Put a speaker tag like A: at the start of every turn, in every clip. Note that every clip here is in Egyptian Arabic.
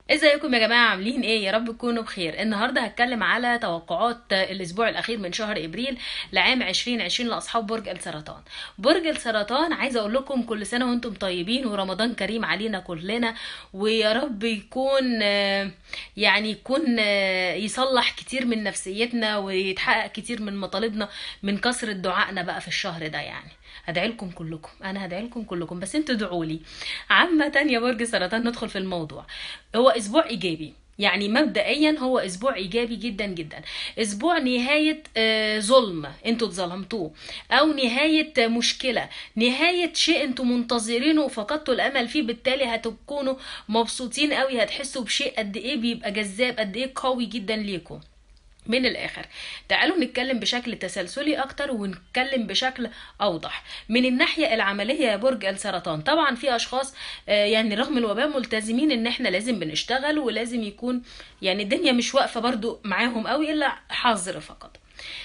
A: ازيكم يا جماعة عاملين ايه يا رب تكونوا بخير النهاردة هتكلم على توقعات الاسبوع الاخير من شهر ابريل لعام 2020 لاصحاب برج السرطان برج السرطان عايزة اقول لكم كل سنة وانتم طيبين ورمضان كريم علينا كلنا ويا رب يكون آه، يعني يكون آه، يصلح كتير من نفسيتنا ويتحقق كتير من مطالبنا من كثرة دعائنا بقى في الشهر ده يعني هدعي لكم كلكم انا هدعي لكم كلكم بس انتوا ادعوا لي عامة يا برج السرطان ندخل في الموضوع هو اسبوع ايجابي يعني مبدئيا هو اسبوع ايجابي جدا جدا اسبوع نهايه آه، ظلم انتوا اتظلمتوه او نهايه مشكله نهايه شيء انتوا منتظرينه وفقدتوا الامل فيه بالتالي هتكونوا مبسوطين قوي هتحسوا بشيء قد ايه بيبقى جذاب قد ايه قوي جدا ليكم من الاخر تعالوا نتكلم بشكل تسلسلي اكتر ونتكلم بشكل اوضح من الناحيه العمليه يا برج السرطان طبعا في اشخاص آه، يعني رغم الوباء ملتزمين ان احنا لازم بنشتغل ولازم يكون يعني الدنيا مش واقفه برضو معاهم قوي الا حظر فقط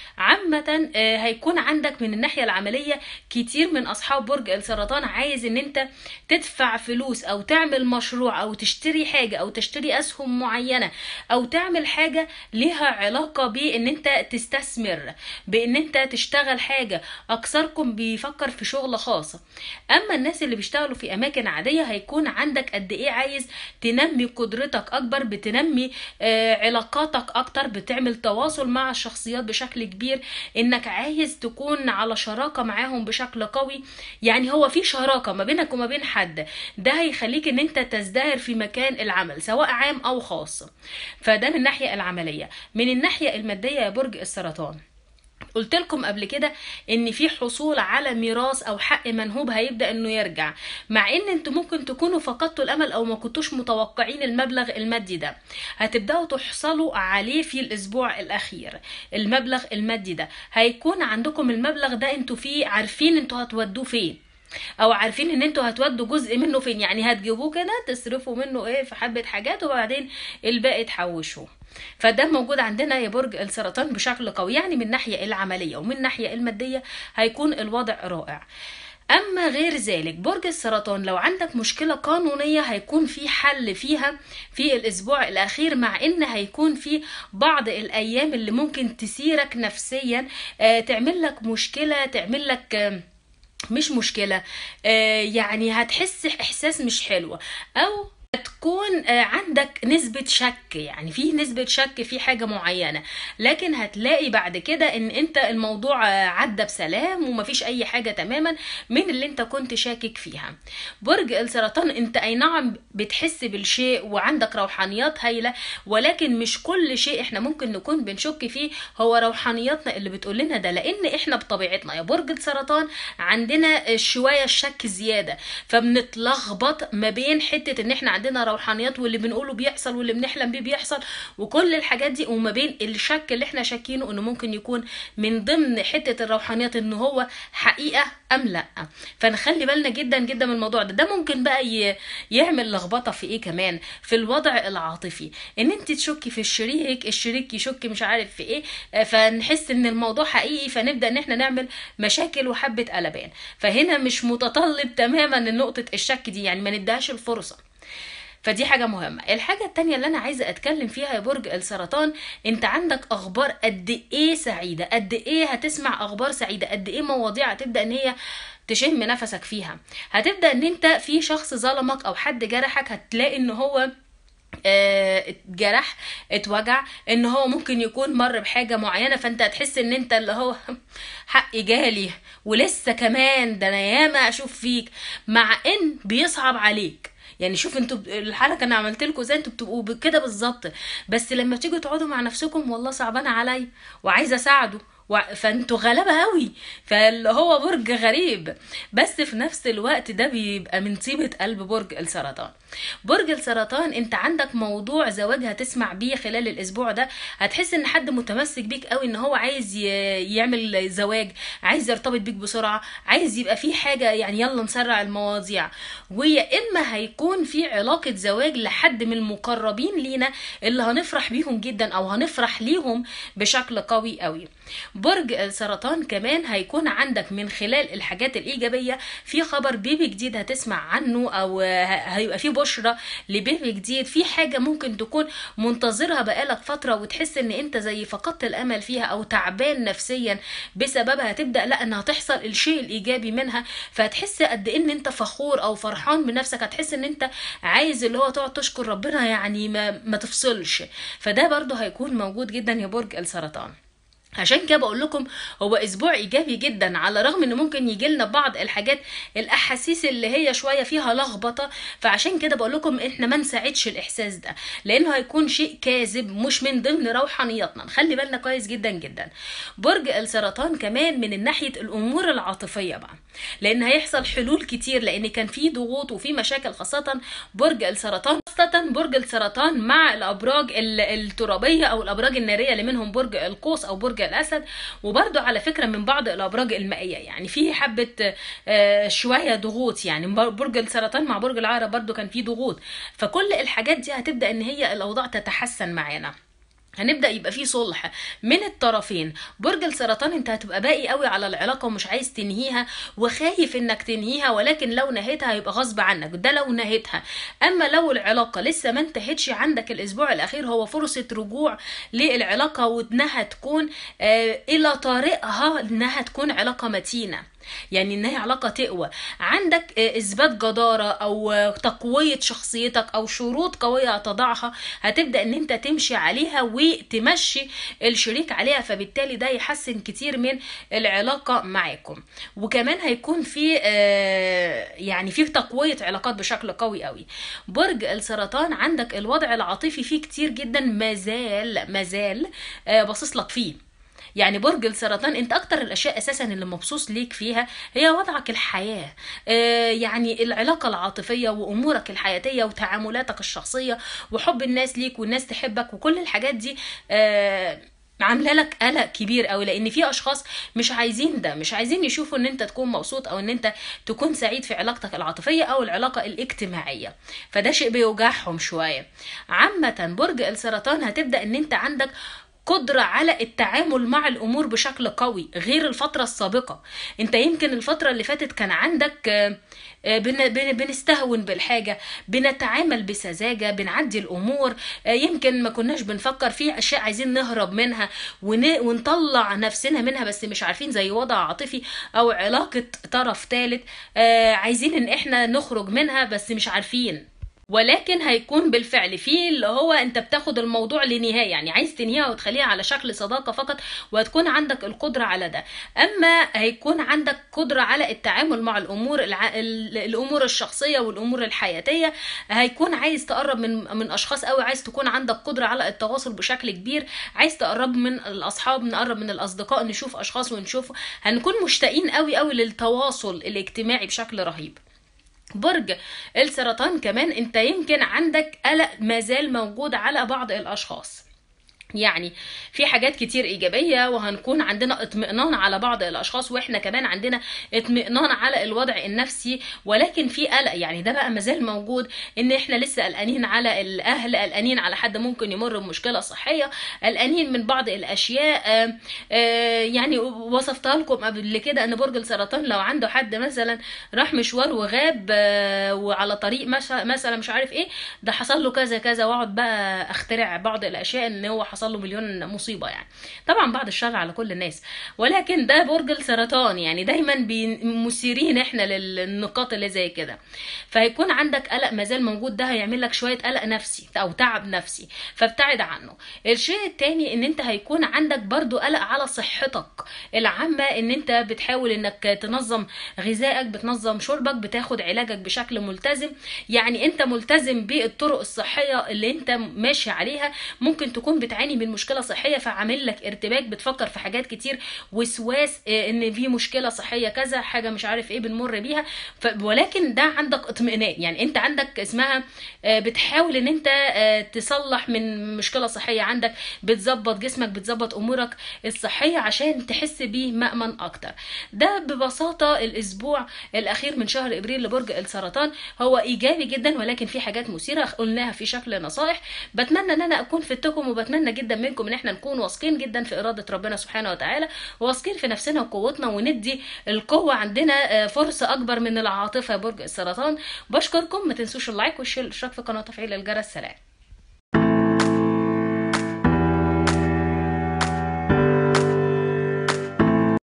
A: عامة آه، هيكون عندك من الناحية العملية كتير من أصحاب برج السرطان عايز إن أنت تدفع فلوس أو تعمل مشروع أو تشتري حاجة أو تشتري أسهم معينة أو تعمل حاجة ليها علاقة بإن أنت تستثمر بإن أنت تشتغل حاجة أكثركم بيفكر في شغل خاص أما الناس اللي بيشتغلوا في أماكن عادية هيكون عندك قد إيه عايز تنمي قدرتك أكبر بتنمي آه، علاقاتك أكتر بتعمل تواصل مع الشخصيات بشكل كبير إنك عايز تكون على شراكة معاهم بشكل قوي يعني هو في شراكة ما بينك وما بين حد ده هيخليك إن أنت تزدهر في مكان العمل سواء عام أو خاص فده من الناحية العملية من الناحية المادية يا برج السرطان قلت لكم قبل كده ان في حصول على ميراث او حق منهوب هيبدا انه يرجع مع ان انتوا ممكن تكونوا فقدتوا الامل او ما كنتوش متوقعين المبلغ المادي ده هتبداوا تحصلوا عليه في الاسبوع الاخير المبلغ المادي ده هيكون عندكم المبلغ ده انتوا فيه عارفين انتوا هتودوه فين او عارفين ان انتوا هتودوا جزء منه فين يعني هتجيبوه كده تصرفوا منه ايه في حبة حاجات وبعدين الباقي تحوشوه فده موجود عندنا يا برج السرطان بشكل قوي يعني من الناحية العملية ومن الناحية المادية هيكون الوضع رائع اما غير ذلك برج السرطان لو عندك مشكله قانونيه هيكون في حل فيها في الاسبوع الاخير مع ان هيكون في بعض الايام اللي ممكن تثيرك نفسيا آه، تعمل لك مشكله تعمل لك آه، مش مشكلة آه، يعني هتحس إحساس مش حلو أو تكون آه، عندك نسبة شك يعني في نسبة شك في حاجة معينة لكن هتلاقي بعد كده ان انت الموضوع آه، عدى بسلام ومفيش اي حاجة تماما من اللي انت كنت شاكك فيها برج السرطان انت اي نعم بتحس بالشيء وعندك روحانيات هايلة ولكن مش كل شيء احنا ممكن نكون بنشك فيه هو روحانياتنا اللي بتقول لنا ده لان احنا بطبيعتنا يا برج السرطان عندنا شوية الشك زيادة فبنتلخبط ما بين حتة ان احنا عندنا روحانيات واللي بنقوله بيحصل واللي بنحلم بيه بيحصل وكل الحاجات دي وما بين الشك اللي احنا شاكينه انه ممكن يكون من ضمن حتة الروحانيات ان هو حقيقة ام لا فنخلي بالنا جدا جدا من الموضوع ده ده ممكن بقى ي- يعمل لخبطة في ايه كمان في الوضع العاطفي ان انت تشكي في الشريك الشريك يشك مش عارف في ايه آه، فنحس ان الموضوع حقيقي فنبدأ ان احنا نعمل مشاكل وحبة قلبان فهنا مش متطلب تماما نقطة الشك دي يعني ما نديهاش الفرصة فدي حاجة مهمة الحاجة التانية اللي أنا عايزة أتكلم فيها يا برج السرطان أنت عندك أخبار قد إيه سعيدة قد إيه هتسمع أخبار سعيدة قد إيه مواضيع هتبدأ إن هي تشم نفسك فيها هتبدأ إن أنت في شخص ظلمك أو حد جرحك هتلاقي إن هو آه، اتجرح اتوجع ان هو ممكن يكون مر بحاجه معينه فانت هتحس ان انت اللي هو حقي جالي ولسه كمان ده انا ياما اشوف فيك مع ان بيصعب عليك يعني شوف انتوا ب- الحلقه انا عملت لكم ازاي انتوا بتبقوا ب- كده بالظبط بس لما تيجوا تقعدوا مع نفسكم والله صعبانه عليا وعايزه اساعده و- فانتوا غلابه قوي فاللي هو برج غريب بس في نفس الوقت ده بيبقى من طيبه قلب برج السرطان برج السرطان انت عندك موضوع زواج هتسمع بيه خلال الاسبوع ده هتحس ان حد متمسك بيك قوي ان هو عايز ي- يعمل زواج عايز يرتبط بيك بسرعه عايز يبقى في حاجه يعني يلا نسرع المواضيع ويا اما هيكون في علاقه زواج لحد من المقربين لينا اللي هنفرح بيهم جدا او هنفرح ليهم بشكل قوي قوي برج السرطان كمان هيكون عندك من خلال الحاجات الايجابيه في خبر بيبي جديد هتسمع عنه او ه- هيبقى في بشرة لبيبي جديد في حاجة ممكن تكون منتظرها بقالك فترة وتحس ان انت زي فقدت الامل فيها او تعبان نفسيا بسببها تبدأ لا انها تحصل الشيء الايجابي منها فهتحس قد ايه ان انت فخور او فرحان بنفسك هتحس ان انت عايز اللي هو تقعد تشكر ربنا يعني ما, ما تفصلش فده برضو هيكون موجود جدا يا برج السرطان عشان كده بقول لكم هو اسبوع ايجابي جدا على الرغم ان ممكن يجي لنا بعض الحاجات الاحاسيس اللي هي شويه فيها لخبطه فعشان كده بقول لكم احنا ما نساعدش الاحساس ده لانه هيكون شيء كاذب مش من ضمن روحانياتنا نخلي بالنا كويس جدا جدا برج السرطان كمان من ناحيه الامور العاطفيه بقى لان هيحصل حلول كتير لان كان في ضغوط وفي مشاكل خاصه برج السرطان خاصه برج السرطان مع الابراج ال- الترابيه او الابراج الناريه اللي منهم برج القوس او برج الاسد وبرده على فكره من بعض الابراج المائيه يعني في حبه آه، شويه ضغوط يعني برج السرطان مع برج العقرب برده كان في ضغوط فكل الحاجات دي هتبدا ان هي الاوضاع تتحسن معانا هنبدا يبقى في صلح من الطرفين برج السرطان انت هتبقى باقي قوي على العلاقه ومش عايز تنهيها وخايف انك تنهيها ولكن لو نهيتها هيبقى غصب عنك ده لو نهيتها اما لو العلاقه لسه ما انتهتش عندك الاسبوع الاخير هو فرصه رجوع للعلاقه وانها تكون آه الى طريقها انها تكون علاقه متينه يعني ان هي علاقه تقوى عندك آه، اثبات جداره او آه، تقويه شخصيتك او شروط قويه هتضعها هتبدا ان انت تمشي عليها وتمشي الشريك عليها فبالتالي ده يحسن كتير من العلاقه معاكم وكمان هيكون في آه، يعني في تقويه علاقات بشكل قوي قوي برج السرطان عندك الوضع العاطفي فيه كتير جدا مازال مازال آه، باصص لك فيه يعني برج السرطان انت اكتر الاشياء اساسا اللي مبسوط ليك فيها هي وضعك الحياه آه يعني العلاقه العاطفيه وامورك الحياتيه وتعاملاتك الشخصيه وحب الناس ليك والناس تحبك وكل الحاجات دي آه عامله لك قلق كبير قوي لان في اشخاص مش عايزين ده مش عايزين يشوفوا ان انت تكون مبسوط او ان انت تكون سعيد في علاقتك العاطفيه او العلاقه الاجتماعيه فده شيء بيوجعهم شويه عامه برج السرطان هتبدا ان انت عندك قدرة على التعامل مع الأمور بشكل قوي غير الفترة السابقة انت يمكن الفترة اللي فاتت كان عندك آه، آه، بن- بن- بنستهون بالحاجة بنتعامل بسذاجة بنعدي الأمور آه، يمكن ما كناش بنفكر في أشياء عايزين نهرب منها ون- ونطلع نفسنا منها بس مش عارفين زي وضع عاطفي أو علاقة طرف ثالث آه، عايزين إن احنا نخرج منها بس مش عارفين ولكن هيكون بالفعل في اللي هو انت بتاخد الموضوع لنهايه يعني عايز تنهيها وتخليها على شكل صداقه فقط وهتكون عندك القدره على ده اما هيكون عندك قدره على التعامل مع الامور الع... ال- الامور الشخصيه والامور الحياتيه هيكون عايز تقرب من من اشخاص قوي عايز تكون عندك قدره على التواصل بشكل كبير عايز تقرب من الاصحاب نقرب من الاصدقاء نشوف اشخاص ونشوف هنكون مشتاقين قوي قوي للتواصل الاجتماعي بشكل رهيب برج السرطان كمان انت يمكن عندك قلق مازال موجود على بعض الاشخاص يعني في حاجات كتير ايجابيه وهنكون عندنا اطمئنان على بعض الاشخاص واحنا كمان عندنا اطمئنان على الوضع النفسي ولكن في قلق يعني ده بقى مازال موجود ان احنا لسه قلقانين على الاهل قلقانين على حد ممكن يمر بمشكله صحيه قلقانين من بعض الاشياء آه، آه، يعني وصفتها لكم قبل كده ان برج السرطان لو عنده حد مثلا راح مشوار وغاب آه، وعلى طريق مش- مثلا مش عارف ايه ده حصل له كذا كذا واقعد بقى اخترع بعض الاشياء ان هو حصل له مليون مصيبه يعني طبعا بعد الشر على كل الناس ولكن ده برج السرطان يعني دايما بي- مثيرين احنا للنقاط اللي زي كده فهيكون عندك قلق مازال موجود ده هيعمل لك شويه قلق نفسي او تعب نفسي فابتعد عنه الشيء التاني ان انت هيكون عندك برضو قلق على صحتك العامه ان انت بتحاول انك تنظم غذائك بتنظم شربك بتاخد علاجك بشكل ملتزم يعني انت ملتزم بالطرق الصحيه اللي انت ماشي عليها ممكن تكون بتعاني من مشكله صحيه فعامل لك ارتباك بتفكر في حاجات كتير وسواس اه، ان في مشكله صحيه كذا حاجه مش عارف ايه بنمر بيها ف... ولكن ده عندك اطمئنان يعني انت عندك اسمها اه، بتحاول ان انت اه، تصلح من مشكله صحيه عندك بتظبط جسمك بتظبط امورك الصحيه عشان تحس بيه مأمن اكتر ده ببساطه الاسبوع الاخير من شهر ابريل لبرج السرطان هو ايجابي جدا ولكن في حاجات مثيره قلناها في شكل نصائح بتمنى ان انا اكون فدتكم وبتمنى جدا جدا منكم ان احنا نكون واثقين جدا في اراده ربنا سبحانه وتعالى واثقين في نفسنا وقوتنا وندي القوه عندنا آه، فرصه اكبر من العاطفه يا برج السرطان بشكركم ما تنسوش اللايك والشير والاشتراك في القناه وتفعيل الجرس سلام